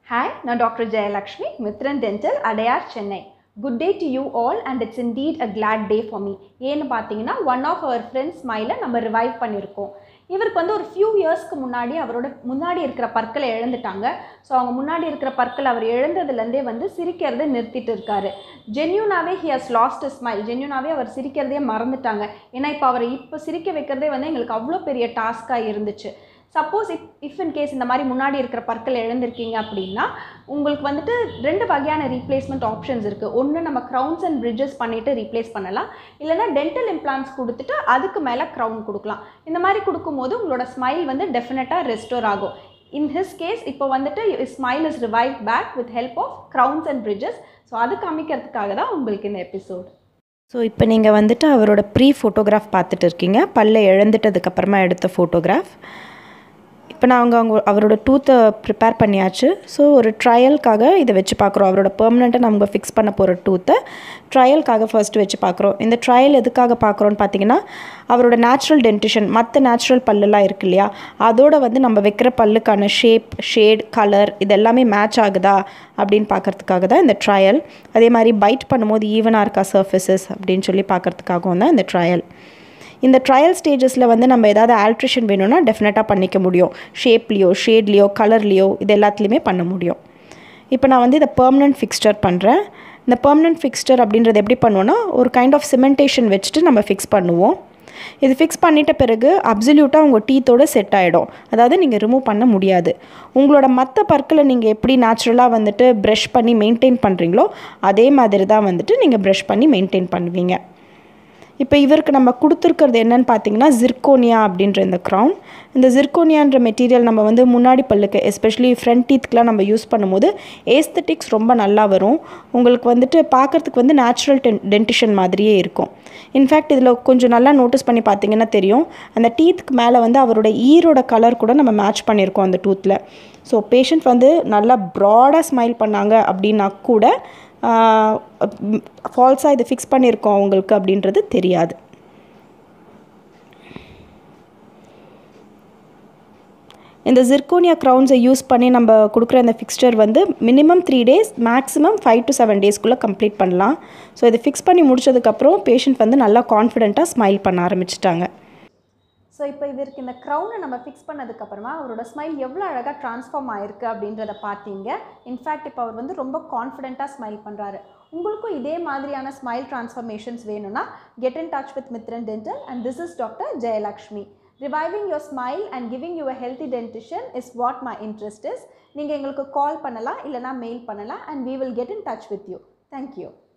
Hi, நான் doctor Jayalakshmi Mithran dental Adyar Chennai good day to you all and it's indeed uh glad day for me ஏன்னு பார்த்தீங்கன்னா one of our friends ஸ்மைலை நம்ம revive பண்ணியிருக்கோம் இவருக்கு வந்து ஒரு ஃபியூ இயர்ஸ்க்கு முன்னாடி அவரோட முன்னாடி இருக்கிற பற்களை இழந்துட்டாங்க ஸோ அவங்க முன்னாடி இருக்கிற பற்கள் அவர் இழந்ததுலேருந்தே வந்து சிரிக்கிறதை நிறுத்திட்டு இருக்காரு ஜென்யூனாவே ஹி ஹஸ் லாஸ்ட் ஸ்மைல் ஜென்யூனாவே அவர் சிரிக்கிறதே மறந்துட்டாங்க ஏன்னா இப்போ அவரை இப்போ சிரிக்க வைக்கிறதே வந்து எங்களுக்கு அவ்வளோ பெரிய டாஸ்க்காக இருந்துச்சு சப்போஸ் இப் இஃப் இன் கேஸ் இந்த மாதிரி முன்னாடி இருக்கிற பற்கள் இழந்திருக்கீங்க அப்படின்னா உங்களுக்கு வந்துட்டு ரெண்டு வகையான ரீப்ளேஸ்மெண்ட் ஆப்ஷன்ஸ் இருக்குது ஒன்று நம்ம க்ரௌன்ஸ் அண்ட் பிரிட்ஜஸ் பண்ணிவிட்டு ரீப்ளேஸ் பண்ணலாம் இல்லைனா டென்டல் இம்ப்ளான்ஸ் கொடுத்துட்டு அதுக்கு மேலே க்ரௌன் கொடுக்கலாம் இந்த மாதிரி கொடுக்கும்போது உங்களோட ஸ்மைல் வந்து டெஃபினட்டாக ரெஸ்டோர் ஆகும் இன் ஹிஸ் கேஸ் இப்போ வந்துட்டு smile is revive back with help of crowns and bridges so அது காமிக்கிறதுக்காக தான் உங்களுக்கு இந்த எபிசோட் ஸோ இப்போ நீங்கள் வந்துட்டு அவரோட ப்ரீ ஃபோட்டோகிராஃப் பார்த்துட்டு இருக்கீங்க பல்ல இழந்துட்டதுக்கப்புறமா எடுத்த ஃபோட்டோகிராஃப் இப்போ நாங்கள் அவங்க அவரோட டூத்தை ப்ரிப்பேர் பண்ணியாச்சு ஸோ ஒரு ட்ரையலுக்காக இதை வச்சு பார்க்குறோம் அவரோட பெர்மனெண்ட்டாக நம்ம ஃபிக்ஸ் பண்ண போகிற டூத்தை ட்ரையலுக்காக ஃபர்ஸ்ட் வச்சு பார்க்குறோம் இந்த ட்ரையல் எதுக்காக பார்க்குறோன்னு பார்த்தீங்கன்னா அவரோட நேச்சுரல் டென்டிஷன் மற்ற நேச்சுரல் பல்லுலாம் இருக்கு இல்லையா அதோட வந்து நம்ம வைக்கிற பல்லுக்கான ஷேப் ஷேட் கலர் இது எல்லாமே மேட்ச் ஆகுதா அப்படின்னு பார்க்கறதுக்காக தான் இந்த ட்ரையல் அதே மாதிரி பைட் பண்ணும்போது ஈவனாக இருக்கா சர்ஃபேசஸ் அப்படின்னு சொல்லி பார்க்கறதுக்காகவும் தான் இந்த ட்ரையல் இந்த ட்ரையல் ஸ்டேஜஸில் வந்து நம்ம ஏதாவது ஆல்ட்ரேஷன் வேணும்னா டெஃபினட்டாக பண்ணிக்க முடியும் ஷேப்லேயோ ஷேட்லேயோ கலர்லேயோ இது எல்லாத்துலேயுமே பண்ண முடியும் இப்போ நான் வந்து இதை பெர்மனன்ட் ஃபிக்ஸ்டர் பண்ணுறேன் இந்த பெர்மனன்ட் ஃபிக்ஸ்டர் அப்படின்றது எப்படி பண்ணுவோன்னா ஒரு கைண்ட் ஆஃப் சிமெண்டேஷன் வச்சுட்டு நம்ம ஃபிக்ஸ் பண்ணுவோம் இது ஃபிக்ஸ் பண்ணிட்ட பிறகு அப்சல்யூட்டாக உங்கள் டீத்தோட செட் ஆகிடும் அதாவது நீங்கள் ரிமூவ் பண்ண முடியாது உங்களோட மற்ற பற்களை நீங்கள் எப்படி நேச்சுரலாக வந்துட்டு ப்ரஷ் பண்ணி மெயின்டைன் பண்ணுறீங்களோ அதே மாதிரி தான் வந்துட்டு நீங்கள் ப்ரஷ் பண்ணி மெயின்டைன் பண்ணுவீங்க இப்போ இவருக்கு நம்ம கொடுத்துருக்கிறது என்னன்னு பார்த்தீங்கன்னா ஜிர்கோனியா அப்படின்ற இந்த க்ரௌன் இந்த ஜிர்கோனியான்ற மெட்டீரியல் நம்ம வந்து முன்னாடி பல்லுக்கு எஸ்பெஷலி ஃப்ரண்ட் டீத்துக்கெலாம் நம்ம யூஸ் பண்ணும்போது ஏஸ்தட்டிக்ஸ் ரொம்ப நல்லா வரும் உங்களுக்கு வந்துட்டு பார்க்குறதுக்கு வந்து நேச்சுரல் டென் டென்டிஷன் மாதிரியே இருக்கும் இன்ஃபேக்ட் இதில் கொஞ்சம் நல்லா நோட்டீஸ் பண்ணி பார்த்தீங்கன்னா தெரியும் அந்த டீத்துக்கு மேலே வந்து அவரோட ஈரோட கலர் கூட நம்ம மேட்ச் பண்ணியிருக்கோம் அந்த டூத்தில் ஸோ பேஷண்ட் வந்து நல்லா ப்ராடாக ஸ்மைல் பண்ணாங்க அப்படின்னா கூட ஃபால்ஸாக இது ஃபிக்ஸ் பண்ணியிருக்கோம் அவங்களுக்கு அப்படின்றது தெரியாது இந்த ஜிர்கோனியா க்ரௌன்ஸை யூஸ் பண்ணி நம்ம கொடுக்குற இந்த ஃபிக்ஸ்டர் வந்து minimum three days maximum five to seven டேஸ்க்குள்ளே கம்ப்ளீட் பண்ணலாம் ஸோ இதை ஃபிக்ஸ் பண்ணி முடிச்சதுக்கப்புறம் பேஷண்ட் வந்து நல்லா கான்ஃபிடெண்ட்டாக ஸ்மைல் பண்ண ஆரம்பிச்சிட்டாங்க ஸோ இப்போ இவருக்கு இந்த க்ரௌனை நம்ம ஃபிக்ஸ் பண்ணதுக்கப்புறமா அவரோட ஸ்மைல் எவ்வளோ அழகாக ட்ரான்ஸ்ஃபார்ம் ஆயிருக்கு அப்படின்றத பார்த்தீங்க இன்ஃபேக்ட் இப்போ அவர் வந்து ரொம்ப கான்ஃபிடென்ட்டாக ஸ்மைல் பண்ணுறாரு உங்களுக்கும் இதே மாதிரியான ஸ்மைல் ட்ரான்ஸ்ஃபர்மேஷன்ஸ் வேணும்னா get in touch with Mithran dental and this is doctor Jayalakshmi reviving your smile and giving your healthy dentition is what my interest is நீங்கள் எங்களுக்கு கால் பண்ணலாம் இல்லைனா மெயில் பண்ணலாம் and we will get in touch with you thank you